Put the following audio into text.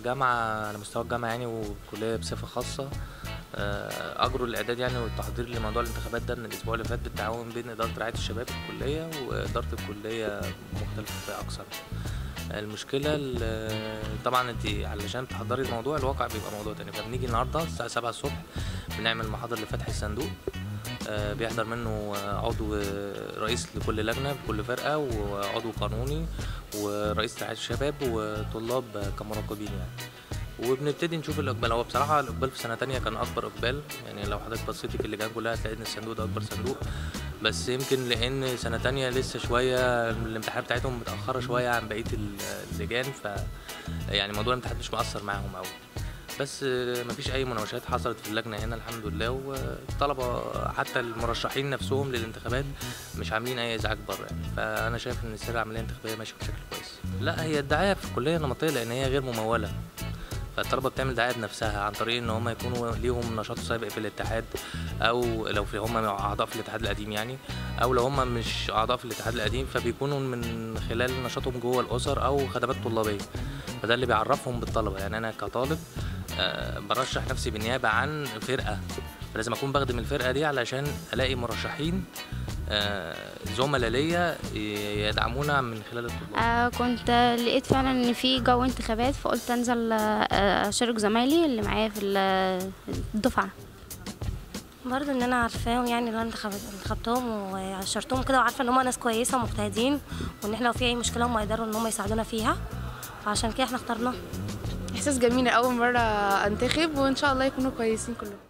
الجامعة على مستوى الجامعة يعني والكلية بصفة خاصة آه، أجروا الإعداد يعني والتحضير لموضوع الانتخابات ده من الأسبوع اللي فات بالتعاون بين إدارة رعاية الشباب في الكلية وإدارة الكلية مختلفة أكثر المشكلة ال- طبعا انت علشان تحضري الموضوع الواقع بيبقى موضوع تاني فبنيجي النهارده الساعة 7 الصبح بنعمل محاضر لفتح الصندوق آه، بيحضر منه آه، عضو آه، رئيس لكل لجنة بكل فرقة وعضو قانوني ورئيس رعاية الشباب وطلاب آه، كمراقبين يعني وبنبتدي نشوف الاقبال هو بصراحه الاقبال في سنه تانية كان اكبر اقبال يعني لو حضرتك بصيتي في اللجان كلها هتلاقي ان الصندوق ده اكبر صندوق بس يمكن لان سنه تانية لسه شويه الامتحانات بتاعتهم متاخره شويه عن بقيه ال- اللجان ف يعني موضوع الامتحانات مش مؤثر معاهم قوي بس آه، مفيش اي مناوشات حصلت في اللجنه هنا الحمد لله والطلبه حتى المرشحين نفسهم للانتخابات مش عاملين اي ازعاج بره يعني فانا شايف ان سير العمليه الانتخابيه ماشيه بشكل كويس لا هي الدعايه في الكليه نمطيه لان هي غير مموله فالطلبه بتعمل دعايه بنفسها عن طريق ان هم يكونوا ليهم نشاط سابق في الاتحاد او لو في هم اعضاء في الاتحاد القديم يعني او لو هم مش اعضاء في الاتحاد القديم فبيكونوا من خلال نشاطهم جوه الاسر او خدمات طلابيه فده اللي بيعرفهم بالطلبه يعني انا كطالب آه، برشح نفسي بالنيابه عن فرقه فلازم اكون بخدم الفرقه دي علشان الاقي مرشحين آه، زملاء ليا يدعمونا من خلال الطلاب آه كنت لقيت فعلا ان في جو انتخابات فقلت انزل آه، اشارك زمايلي اللي معايا في ال- الدفعه برضه ان انا عارفاهم يعني اللي انا انتخبت- انتخبتهم وعشرتهم كده وعارفه ان هم ناس كويسه ومجتهدين وان احنا لو في اي مشكله هم يقدروا ان هم يساعدونا فيها فعشان كده احنا اخترناهم احساس جميل اول مره انتخب وان شاء الله يكونوا كويسين كلهم